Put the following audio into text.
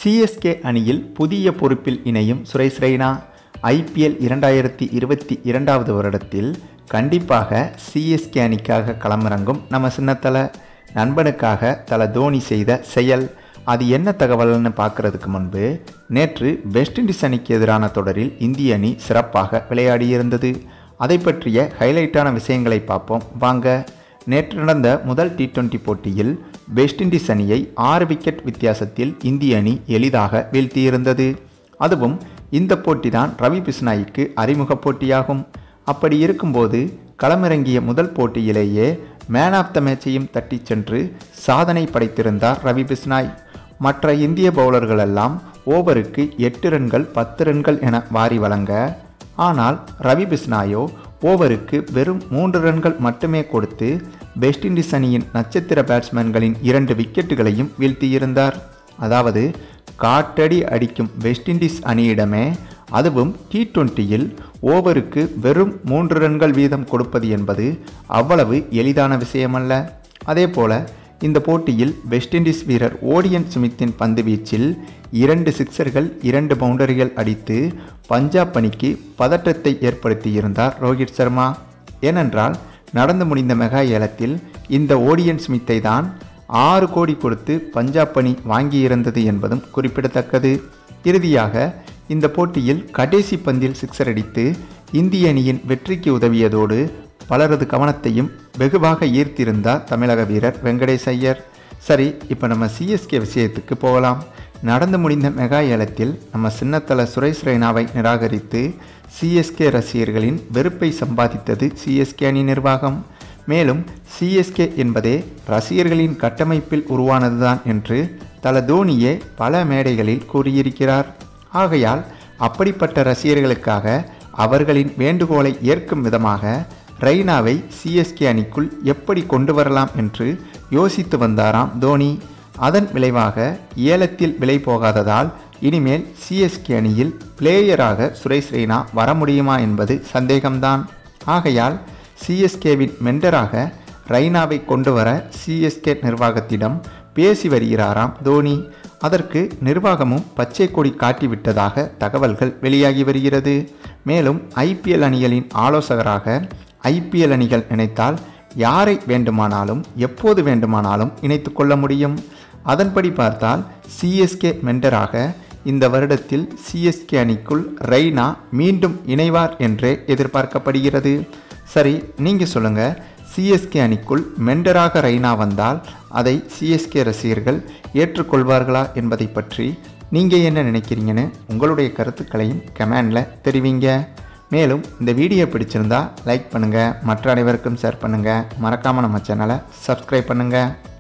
CSK அணியில் புதிய பொறுப்பில் இணையும் சுரேஷ் ரெய்னா ஐபிஎல் இரண்டாயிரத்தி இருபத்தி இரண்டாவது வருடத்தில் கண்டிப்பாக சிஎஸ்கே அணிக்காக களமிறங்கும் நம்ம சின்னத்தலை நண்பனுக்காக தல தோனி செய்த செயல் அது என்ன தகவல்னு பார்க்கறதுக்கு முன்பு நேற்று வெஸ்ட் இண்டீஸ் அணிக்கு எதிரான தொடரில் இந்திய அணி சிறப்பாக விளையாடியிருந்தது அதை பற்றிய ஹைலைட்டான விஷயங்களை பார்ப்போம் வாங்க நேற்று நடந்த முதல் டி டுவெண்டி போட்டியில் வெஸ்ட் இண்டீஸ் அணியை ஆறு விக்கெட் வித்தியாசத்தில் இந்திய அணி எளிதாக வீழ்த்தியிருந்தது அதுவும் இந்த போட்டிதான் ரவி பிஸ்னாய்க்கு அறிமுக போட்டியாகும் அப்படி இருக்கும்போது களமிறங்கிய முதல் போட்டியிலேயே மேன் ஆஃப் த மேட்சையும் தட்டி சென்று சாதனை படைத்திருந்தார் ரவி பிஸ்னாய் மற்ற இந்திய பவுலர்கள் எல்லாம் ஓவருக்கு எட்டு ரன்கள் பத்து ரன்கள் என வாரி வழங்க ஆனால் ரவி பிஸ்னாயோ ஓவருக்கு வெறும் மூன்று ரன்கள் மட்டுமே கொடுத்து வெஸ்ட் இண்டீஸ் அணியின் நட்சத்திர பேட்ஸ்மேன்களின் இரண்டு விக்கெட்டுகளையும் வீழ்த்தியிருந்தார் அதாவது காட்டடி அடிக்கும் வெஸ்ட் இண்டீஸ் அணியிடமே அதுவும் டி டுவெண்ட்டியில் ஓவருக்கு வெறும் மூன்று ரன்கள் வீதம் கொடுப்பது என்பது அவ்வளவு எளிதான விஷயமல்ல அதே போல இந்த போட்டியில் வெஸ்ட் இண்டீஸ் வீரர் ஓடியன் சுமித்தின் பந்து வீச்சில் இரண்டு சிக்சர்கள் இரண்டு பவுண்டரிகள் அடித்து பஞ்சாப் அணிக்கு பதற்றத்தை ஏற்படுத்தியிருந்தார் ரோஹித் சர்மா ஏனென்றால் நடந்து முடிந்த மெகா ஏலத்தில் இந்த ஓடியன் ஸ்மித்தை தான் ஆறு கோடி கொடுத்து பஞ்சாப் அணி வாங்கியிருந்தது என்பதும் குறிப்பிடத்தக்கது இறுதியாக இந்த போட்டியில் கடைசி பந்தில் சிக்ஸர் அடித்து இந்திய அணியின் வெற்றிக்கு உதவியதோடு பலரது கவனத்தையும் வெகுவாக ஈர்த்திருந்தார் தமிழக வீரர் வெங்கடேஷ் ஐயர் சரி இப்போ நம்ம சிஎஸ்கே விஷயத்துக்கு போகலாம் நடந்து முடிந்த மெகா ஏலத்தில் நம்ம சின்னத்தல சுரேஷ் ரெய்னாவை நிராகரித்து சிஎஸ்கே ரசிகர்களின் வெறுப்பை சம்பாதித்தது சிஎஸ்கே அணி நிர்வாகம் மேலும் சிஎஸ்கே என்பதே ரசிகர்களின் கட்டமைப்பில் உருவானதுதான் என்று தல தோனியே பல மேடைகளில் கூறியிருக்கிறார் ஆகையால் அப்படிப்பட்ட ரசிகர்களுக்காக அவர்களின் வேண்டுகோளை ஏற்கும் விதமாக ரெய்னாவை சிஎஸ்கே அணிக்குள் எப்படி கொண்டு வரலாம் என்று யோசித்து வந்தாராம் தோனி அதன் விளைவாக ஏலத்தில் விலை போகாததால் இனிமேல் சிஎஸ்கே அணியில் பிளேயராக சுரேஷ் ரெய்னா வர முடியுமா என்பது சந்தேகம்தான் ஆகையால் சிஎஸ்கேவின் மெண்டராக ரெய்னாவை கொண்டு வர சிஎஸ்கே நிர்வாகத்திடம் பேசி வருகிறாராம் தோனி அதற்கு நிர்வாகமும் பச்சை கொடி காட்டிவிட்டதாக தகவல்கள் வெளியாகி வருகிறது மேலும் ஐபிஎல் அணிகளின் ஆலோசகராக ஐபிஎல் அணிகள் நினைத்தால் யாரை வேண்டுமானாலும் எப்போது வேண்டுமானாலும் இணைத்து கொள்ள முடியும் அதன்படி பார்த்தால் சிஎஸ்கே மெண்டராக இந்த வருடத்தில் சிஎஸ்கே அணிக்குள் ரெய்னா மீண்டும் இணைவார் என்றே எதிர்பார்க்கப்படுகிறது சரி நீங்கள் சொல்லுங்கள் சிஎஸ்கே அணிக்குள் மெண்டராக ரெய்னா வந்தால் அதை சிஎஸ்கே ரசிகர்கள் ஏற்றுக்கொள்வார்களா என்பதை பற்றி நீங்கள் என்ன நினைக்கிறீங்கன்னு உங்களுடைய கருத்துக்களையும் கமெண்டில் தெரிவிங்க மேலும் இந்த வீடியோ பிடிச்சிருந்தா லைக் பண்ணுங்கள் மற்ற அனைவருக்கும் ஷேர் பண்ணுங்கள் மறக்காமல் நம்ம சேனலை சப்ஸ்கிரைப் பண்ணுங்கள்